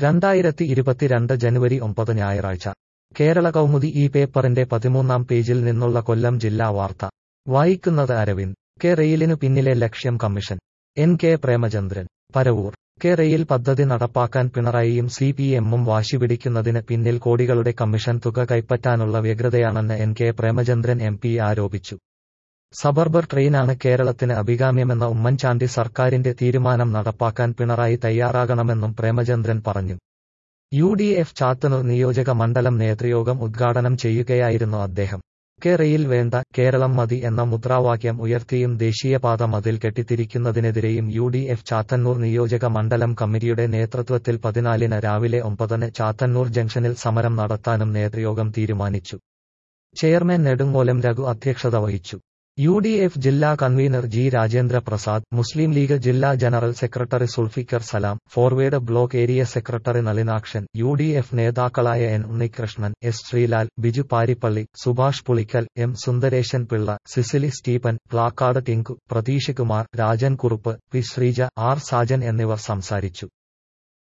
രണ്ടായിരത്തി ഇരുപത്തിരണ്ട് ജനുവരി ഒമ്പത് ഞായറാഴ്ച കേരള കൗമുദി ഈ പേപ്പറിന്റെ പതിമൂന്നാം പേജിൽ നിന്നുള്ള കൊല്ലം ജില്ലാ വാർത്ത വായിക്കുന്നത് അരവിന്ദ് കെ റെയിലിനു പിന്നിലെ ലക്ഷ്യം commission N K Premachandran Paravoor K rail പദ്ധതി നടപ്പാക്കാൻ പിണറായിയും സി പി എമ്മും വാശിപിടിക്കുന്നതിന് പിന്നിൽ കോടികളുടെ കമ്മീഷൻ തുക കൈപ്പറ്റാനുള്ള വ്യഗ്രതയാണെന്ന് N K Premachandran M P ആരോപിച്ചു സബർബർ ട്രെയിനാണ് കേരളത്തിന് അഭികാമ്യമെന്ന ഉമ്മൻചാണ്ടി സർക്കാരിന്റെ തീരുമാനം നടപ്പാക്കാൻ പിണറായി തയ്യാറാകണമെന്നും പ്രേമചന്ദ്രൻ പറഞ്ഞു യു ഡി എഫ് ചാത്തന്നൂർ നിയോജക മണ്ഡലം നേതൃയോഗം ഉദ്ഘാടനം ചെയ്യുകയായിരുന്നു അദ്ദേഹം കെ റെയിൽ വേണ്ട കേരളം മതി എന്ന മുദ്രാവാക്യം ഉയർത്തിയും ദേശീയപാത മതിൽ കെട്ടിത്തിരിക്കുന്നതിനെതിരെയും യു ഡി എഫ് ചാത്തന്നൂർ നിയോജക മണ്ഡലം കമ്മിറ്റിയുടെ നേതൃത്വത്തിൽ പതിനാലിന് രാവിലെ ഒമ്പതിന് ചാത്തന്നൂർ ജംഗ്ഷനിൽ സമരം നടത്താനും നേതൃയോഗം തീരുമാനിച്ചു ചെയർമാൻ നെടുങ്ങോലം രഘു അധ്യക്ഷത വഹിച്ചു യു ഡി എഫ് ജില്ലാ convener G Rajendra Prasad Muslim League ജില്ലാ general secretary Sulfikar Salam Forward Bloc area secretary Nalinakshan U D F നേതാക്കളായ N Unnikrishnan S Sreelal Biju Paripally Subhash Pulickal M Sundaresan Pillai Cicily Stephen Plakkad Tinku Pratheesh Kumar Rajan Kurup P Sreeja R Sajan എന്നിവർ സംസാരിച്ചു